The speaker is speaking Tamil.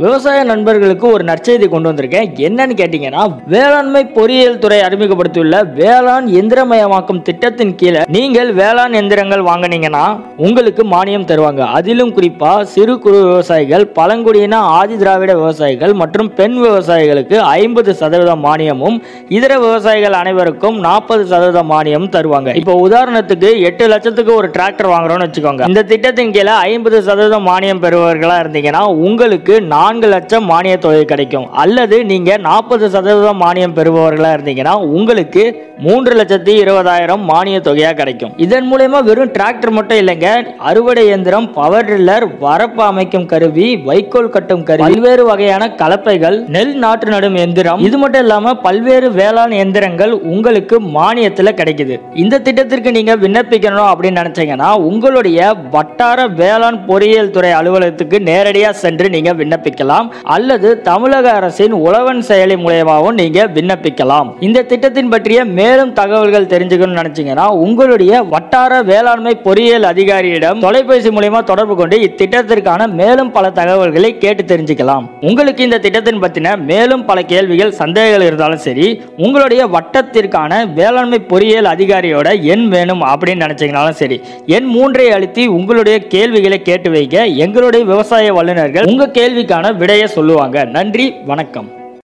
விவசாய நண்பர்களுக்கு ஒரு நற்செய்தி கொண்டு வந்திருக்கேன் என்னன்னு கேட்டீங்கன்னா வேளாண்மை பொறியியல் துறை அறிமுகப்படுத்தியுள்ள வேளாண் எந்திரமயமாக்கும் திட்டத்தின் கீழே நீங்கள் வேளாண் எந்திரங்கள் வாங்குனீங்கன்னா உங்களுக்கு மானியம் தருவாங்க அதிலும் குறிப்பா சிறு குறு விவசாயிகள் பழங்குடியின ஆதி திராவிட விவசாயிகள் மற்றும் பெண் விவசாயிகளுக்கு ஐம்பது சதவீதம் மானியமும் இதர விவசாயிகள் அனைவருக்கும் நாற்பது சதவீதம் மானியம் தருவாங்க இப்போ உதாரணத்துக்கு எட்டு லட்சத்துக்கு ஒரு டிராக்டர் வாங்குறோம்னு வச்சுக்கோங்க இந்த திட்டத்தின் கீழே ஐம்பது சதவீதம் மானியம் பெறுபவர்களா இருந்தீங்கன்னா உங்களுக்கு நான்கு லட்சம் மானிய தொகை கிடைக்கும் அல்லது நீங்க நாற்பது சதவீதம் மானியம் பெறுபவர்களா இருந்தீங்கன்னா உங்களுக்கு மூன்று லட்சத்தி இருபதாயிரம் மானிய தொகையா கிடைக்கும் இதன் மூலயமா வெறும் டிராக்டர் மட்டும் இல்லைங்க அறுவடை இயந்திரம் பவர் டில்லர் வரப்பு அமைக்கும் கருவி வைக்கோல் கட்டும் கருவி பல்வேறு வகையான கலப்பைகள் நெல் நாற்று நடும் எந்திரம் இது மட்டும் இல்லாம பல்வேறு வேளாண் எந்திரங்கள் உங்களுக்கு மானியத்துல கிடைக்குது இந்த திட்டத்திற்கு நீங்க விண்ணப்பிக்கணும் அப்படின்னு நினைச்சீங்கன்னா உங்களுடைய வட்டார வேளாண் பொறியியல் துறை அலுவலகத்துக்கு நேரடியா சென்று நீங்க விண்ணப்பிக்கலாம் அல்லது தமிழக அரசின் உழவன் செயலி மூலயமாவும் நீங்க விண்ணப்பிக்கலாம் இந்த திட்டத்தின் பற்றிய மேலும் தகவல்கள் தெரிஞ்சுக்கணும்னு நினைச்சீங்கன்னா உங்களுடைய வட்டார வேளாண்மை பொறியியல் அதிகாரியிடம் தொலைபேசி மூலயமா தொடர்பு கொண்டு இத்திட்டத்திற்கான மேலும் பல தகவல்களை கேட்டு தெரிஞ்சுக்கலாம் உங்களுக்கு இந்த திட்டத்தின் பற்றின மேலும் பல கேள்விகள் சந்தேகங்கள் இருந்தாலும் சரி உங்களுடைய வட்டத்திற்கான வேளாண்மை பொறியியல் அதிகாரியோட எண் வேணும் அப்படின்னு நினைச்சீங்கனாலும் சரி எண் மூன்றை அழுத்தி உங்களுடைய கேள்விகளை கேட்டு வைக்க எங்களுடைய விவசாய வல்லுநர்கள் உங்க கேள்விக்கான விடையை சொல்லுவாங்க நன்றி வணக்கம்